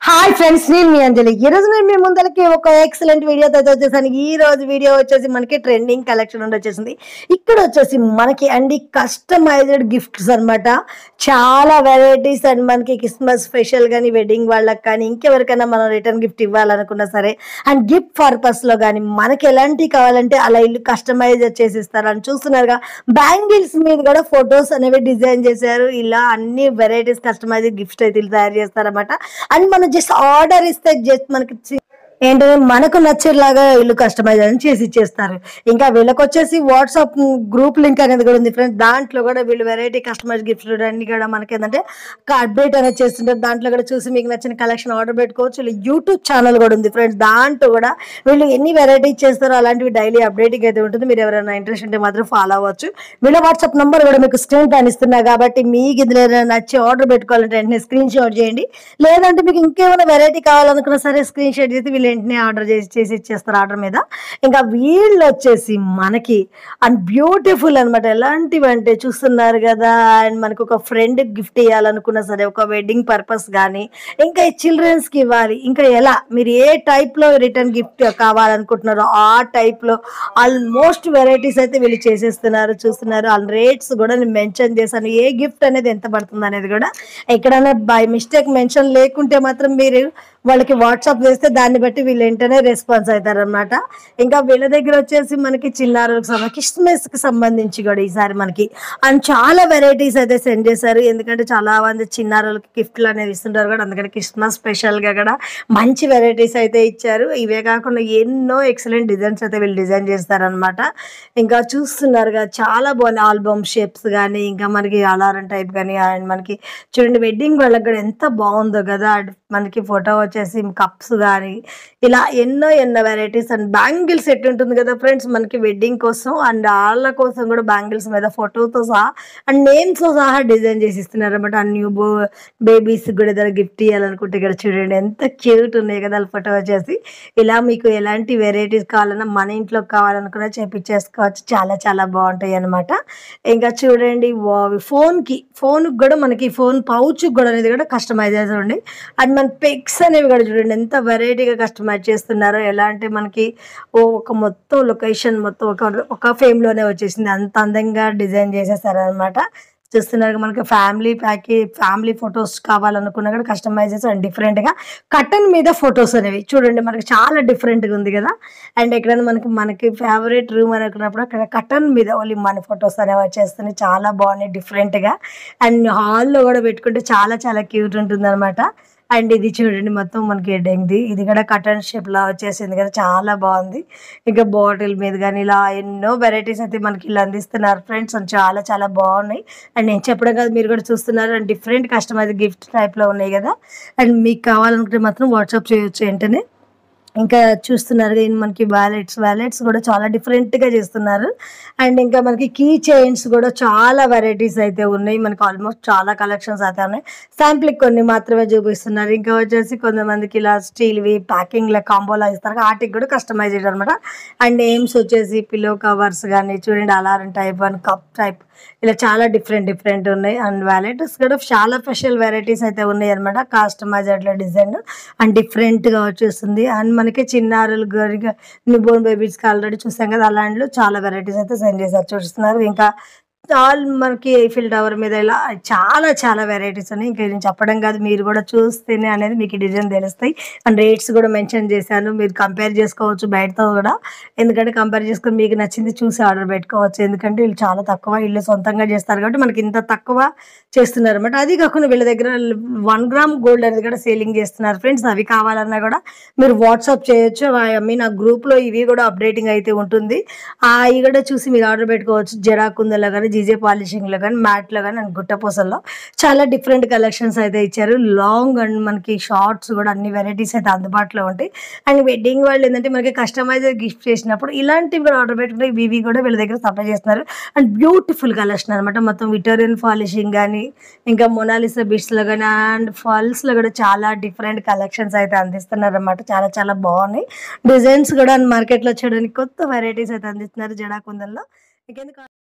hi friends నేను మీ అంజలి ఈ రోజు నేను మీ ముందలకి ఒక ఎక్సలెంట్ వీడియోతో అయితే వచ్చేసాను ఈ రోజు వీడియో వచ్చేసి మనకి ట్రెండింగ్ కలెక్షన్ ఉండి వచ్చేసింది ఇక్కడ వచ్చేసి మనకి అండి కస్టమైజ్డ్ గిఫ్ట్స్ అన్నమాట చాలా వెరైటీస్ అండ్ మనకి క్రిస్మస్ స్పెషల్ కానీ వెడ్డింగ్ వాళ్ళకి కానీ ఇంకెవరికైనా మనం రిటర్న్ గిఫ్ట్ ఇవ్వాలనుకున్నా సరే అండ్ గిఫ్ట్ పర్పస్ లో కానీ మనకి ఎలాంటి కావాలంటే అలా ఇల్లు కస్టమైజ్ చేసి ఇస్తారు అని చూస్తున్నారుగా బ్యాంగిల్స్ మీద కూడా ఫొటోస్ అనేవి డిజైన్ చేశారు ఇలా అన్ని వెరైటీస్ కస్టమైజ్ గిఫ్ట్స్ అయితే వీళ్ళు తయారు చేస్తారన్నమాట అండ్ మనం జస్ట్ ఆర్డర్ ఇస్తే జస్ట్ మనకి చి- ఏంటంటే మనకు నచ్చేలాగా ఇల్లు కస్టమైజ్ అని చేసి ఇచ్చేస్తారు ఇంకా వీళ్ళకి వచ్చేసి వాట్సాప్ గ్రూప్ లింక్ అనేది కూడా ఉంది ఫ్రెండ్స్ దాంట్లో కూడా వీళ్ళు వెరైటీ కస్టమైజ్ గిఫ్ట్స్ అన్ని కూడా మనకి ఏంటంటే అప్డేట్ అనేది చేస్తుంటారు దాంట్లో కూడా చూసి మీకు నచ్చిన కలెక్షన్ ఆర్డర్ పెట్టుకోవచ్చు వీళ్ళు యూట్యూబ్ ఛానల్ కూడా ఉంది ఫ్రెండ్స్ దాంట్లో కూడా వీళ్ళు ఎన్ని వెరైటీస్ చేస్తారో అలాంటివి డైలీ అప్డేటింగ్ అయితే ఉంటుంది మీరు ఎవరైనా ఇంట్రెస్ట్ ఉంటే మాత్రం ఫాలో అవ్వచ్చు వీళ్ళ వాట్సాప్ నంబర్ కూడా మీకు స్క్రీన్ పైన ఇస్తున్నా కాబట్టి మీకు ఇందులో ఏదైనా నచ్చి ఆర్డర్ పెట్టుకోవాలంటే వెంటనే స్క్రీన్ షాట్ చేయండి లేదంటే మీకు ఇంకేమైనా వెరైటీ కావాలనుకున్నా సరే స్క్రీన్ షాట్ చేసి వీళ్ళు వెంటనే ఆర్డర్ చేసి చేసి ఇచ్చేస్తారు ఆర్డర్ మీద ఇంకా వీళ్ళు వచ్చేసి మనకి అండ్ బ్యూటిఫుల్ అనమాట ఎలాంటివి అంటే చూస్తున్నారు కదా అండ్ మనకు ఒక ఫ్రెండ్ గిఫ్ట్ ఇవ్వాలనుకున్నా సరే ఒక వెడ్డింగ్ పర్పస్ కానీ ఇంకా చిల్డ్రన్స్కి ఇవ్వాలి ఇంకా ఎలా మీరు ఏ టైప్లో రిటర్న్ గిఫ్ట్ కావాలనుకుంటున్నారో ఆ టైప్లో ఆల్మోస్ట్ వెరైటీస్ అయితే వీళ్ళు చేసేస్తున్నారు చూస్తున్నారు వాళ్ళ రేట్స్ కూడా నేను మెన్షన్ చేశాను ఏ గిఫ్ట్ అనేది ఎంత పడుతుంది అనేది కూడా ఎక్కడైనా బై మిస్టేక్ మెన్షన్ లేకుంటే మాత్రం మీరు వాళ్ళకి వాట్సాప్ చేస్తే దాన్ని బట్టి వీళ్ళు వెంటనే రెస్పాన్స్ అవుతారనమాట ఇంకా వీళ్ళ దగ్గర వచ్చేసి మనకి చిన్నారులకు సంబంధించి క్రిస్మస్కి సంబంధించి కూడా ఈసారి మనకి అండ్ చాలా వెరైటీస్ అయితే సెండ్ చేశారు ఎందుకంటే చాలా మంది చిన్నారులకి గిఫ్ట్లు అనేది ఇస్తుంటారు కూడా అందుకని క్రిస్మస్ స్పెషల్గా కూడా మంచి వెరైటీస్ అయితే ఇచ్చారు ఇవే కాకుండా ఎన్నో ఎక్సలెంట్ డిజైన్స్ అయితే వీళ్ళు డిజైన్ చేస్తారనమాట ఇంకా చూస్తున్నారు కదా చాలా బాగుంది ఆల్బమ్ షేప్స్ కానీ ఇంకా మనకి అలారం టైప్ కానీ అండ్ మనకి చూడండి వెడ్డింగ్ వాళ్ళకి కూడా ఎంత బాగుందో కదా అడ్ మనకి ఫోటో వచ్చేసి కప్స్ కానీ ఇలా ఎన్నో ఎన్నో వెరైటీస్ అండ్ బ్యాంగిల్ సెట్ ఉంటుంది కదా ఫ్రెండ్స్ మనకి వెడ్డింగ్ కోసం అండ్ వాళ్ళ కోసం కూడా బ్యాంగిల్స్ మీద ఫోటోతో సహా అండ్ నేమ్స్తో సహా డిజైన్ చేసి ఇస్తున్నారు అనమాట ఆ న్యూ బో బేబీస్ కూడా ఏదైనా గిఫ్ట్ ఇవ్వాలనుకుంటే ఇక్కడ చూడండి ఎంత క్యూట్ ఉన్నాయి కదా వాళ్ళ ఫోటో వచ్చేసి ఇలా మీకు ఎలాంటి వెరైటీస్ కావాలన్నా మన ఇంట్లో కావాలనుకున్నా చేపించేసుకోవచ్చు చాలా చాలా బాగుంటాయి అనమాట ఇంకా చూడండి ఫోన్కి ఫోన్కి కూడా మనకి ఫోన్ పౌచ్ కూడా అనేది కూడా కస్టమైజ్ చూడండి అండ్ మన పిక్స్ అనేవి కూడా చూడండి ఎంత వెరైటీగా కస్టమైజ్ చేస్తున్నారో ఎలా అంటే మనకి ఓ ఒక మొత్తం లొకేషన్ మొత్తం ఒక ఒక ఫ్రేమ్లోనే వచ్చేసింది అంత అందంగా డిజైన్ చేసేసారనమాట చూస్తున్నారు మనకి ఫ్యామిలీ ప్యాకే ఫ్యామిలీ ఫొటోస్ కావాలనుకున్నా కూడా కస్టమైజ్ చేసి అండ్ డిఫరెంట్గా కటన్ మీద ఫొటోస్ అనేవి చూడండి మనకి చాలా డిఫరెంట్గా ఉంది కదా అండ్ ఎక్కడైనా మనకి మనకి ఫేవరెట్ రూమ్ అనుకున్నప్పుడు అక్కడ కటన్ మీద ఓన్లీ మన ఫొటోస్ అనేవి వచ్చేస్తున్నాయి చాలా బాగున్నాయి డిఫరెంట్గా అండ్ హాల్లో కూడా పెట్టుకుంటే చాలా చాలా క్యూట్ ఉంటుంది అనమాట అండ్ ఇది చూడండి మొత్తం మనకి ఎడ్డింగ్ది ఇది కూడా కటన్ షేప్ లా వచ్చేసింది కదా చాలా బాగుంది ఇంకా బాటిల్ మీద కానీ ఇలా ఎన్నో వెరైటీస్ అయితే మనకి ఇలా అందిస్తున్నారు ఫ్రెండ్స్ అండ్ చాలా చాలా బాగున్నాయి అండ్ నేను చెప్పడం కాదు మీరు కూడా చూస్తున్నారు అండ్ డిఫరెంట్ కస్టమైజ్ గిఫ్ట్ టైప్లో ఉన్నాయి కదా అండ్ మీకు కావాలనుకుంటే మాత్రం వాట్సాప్ చేయొచ్చు వెంటనే ఇంకా చూస్తున్నారు కదా, మనకి వ్యాలెట్స్ వ్యాలెట్స్ కూడా చాలా డిఫరెంట్గా చేస్తున్నారు అండ్ ఇంకా మనకి కీ చైన్స్ కూడా చాలా వెరైటీస్ అయితే ఉన్నాయి మనకి ఆల్మోస్ట్ చాలా కలెక్షన్స్ అయితే ఉన్నాయి శాంప్లింగ్ కొన్ని మాత్రమే చూపిస్తున్నారు ఇంకా వచ్చేసి కొంతమందికి ఇలా స్టీల్వి ప్యాకింగ్లో కాంబోలా ఇస్తారు వాటికి కూడా కస్టమైజ్ అనమాట అండ్ ఎయిమ్స్ వచ్చేసి పిల్లో కవర్స్ కానీ చూడండి alarm type and cup type ఇలా చాలా డిఫరెంట్ డిఫరెంట్ ఉన్నాయి అండ్ వ్యాలెట్స్ కూడా చాలా స్పెషల్ వెరైటీస్ అయితే ఉన్నాయి అనమాట కస్టమైజ్ అట్లా డిజైన్ అండ్ డిఫరెంట్గా వచ్చేస్తుంది అండ్ మనకి చిన్నారులు గరిగా న్యూబోర్న్ బేబీస్కి ఆల్రెడీ చూసాం కదా అలాంటిలో చాలా వెరైటీస్ అయితే సెండ్ చేశారు చూస్తున్నారు ఇంకా ఆల్ మనకి ఐఫిల్ టవర్ మీద ఇలా చాలా చాలా వెరైటీస్ ఉన్నాయి ఇంకా నేను చెప్పడం కాదు మీరు కూడా చూస్తేనే అనేది మీకు డిజైన్ తెలుస్తాయి అండ్ రేట్స్ కూడా మెన్షన్ చేశాను మీరు కంపేర్ చేసుకోవచ్చు బయటతో కూడా ఎందుకంటే కంపేర్ చేసుకొని మీకు నచ్చింది చూసి ఆర్డర్ పెట్టుకోవచ్చు ఎందుకంటే వీళ్ళు చాలా తక్కువ వీళ్ళు సొంతంగా చేస్తారు కాబట్టి మనకి ఇంత తక్కువ చేస్తున్నారు అనమాట అది కాకుండా వీళ్ళ దగ్గర వన్ గ్రామ్ గోల్డ్ అనేది కూడా సేలింగ్ చేస్తున్నారు ఫ్రెండ్స్ అవి కావాలన్నా కూడా మీరు వాట్సాప్ చేయొచ్చు ఐ మీన్ ఆ గ్రూప్లో ఇవి కూడా అప్డేటింగ్ అయితే ఉంటుంది ఆ అవి కూడా చూసి మీరు ఆర్డర్ పెట్టుకోవచ్చు జడా కుందలో కానీ జీజే పాలిషింగ్లో కానీ మ్యాట్లో కానీ అండ్ గుట్టపూసల్లో చాలా డిఫరెంట్ కలెక్షన్స్ అయితే ఇచ్చారు లాంగ్ అండ్ మనకి షార్ట్స్ కూడా అన్ని వెరైటీస్ అయితే అందుబాటులో ఉంటాయి అండ్ వెడ్డింగ్ వాళ్ళు ఏంటంటే మనకి కస్టమైజ్ గిఫ్ట్ చేసినప్పుడు ఇలాంటివి కూడా ఆర్డర్ పెట్టుకుంటే ఇవి కూడా వీళ్ళ దగ్గర సప్లై చేస్తున్నారు అండ్ బ్యూటిఫుల్ కలెక్షన్ అనమాట మొత్తం విటోరియన్ పాలిషింగ్ కానీ ఇంకా మొనాలిసా బిట్స్లో కానీ అండ్ ఫాల్స్లో కూడా చాలా డిఫరెంట్ కలెక్షన్స్ అయితే అందిస్తున్నారు అనమాట చాలా చాలా బాగున్నాయి డిజైన్స్ కూడా మార్కెట్లో చూడడానికి కొత్త వెరైటీస్ అయితే అందిస్తున్నారు జడా కుందల్లో ఇంకెందుకు